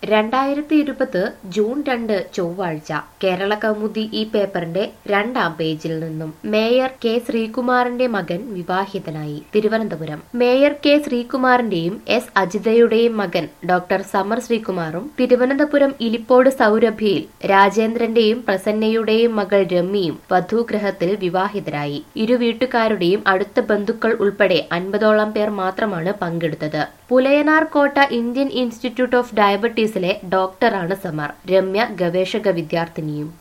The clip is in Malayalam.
രണ്ടായിരത്തി ഇരുപത് ജൂൺ രണ്ട് ചൊവ്വാഴ്ച കേരള കൗമുദി ഈ പേപ്പറിന്റെ രണ്ടാം പേജിൽ നിന്നും മേയർ കെ ശ്രീകുമാറിന്റെ മകൻ വിവാഹിതനായി തിരുവനന്തപുരം മേയർ കെ ശ്രീകുമാറിന്റെയും എസ് അജിതയുടെയും മകൻ ഡോക്ടർ സമർ ശ്രീകുമാറും തിരുവനന്തപുരം ഇലിപ്പോട് സൗരഭ്യയിൽ രാജേന്ദ്രന്റെയും പ്രസന്നയുടെയും മകൾ രമ്യയും വധൂഗ്രഹത്തിൽ വിവാഹിതരായി ഇരു വീട്ടുകാരുടെയും അടുത്ത ബന്ധുക്കൾ ഉൾപ്പെടെ അൻപതോളം പേർ മാത്രമാണ് പങ്കെടുത്തത് പുലയനാർ കോട്ട ഇന്ത്യൻ ഇൻസ്റ്റിറ്റ്യൂട്ട് ഓഫ് ഡയബറ്റീസിലെ ഡോക്ടറാണ് സമർ രമ്യ ഗവേഷക വിദ്യാർത്ഥിനിയും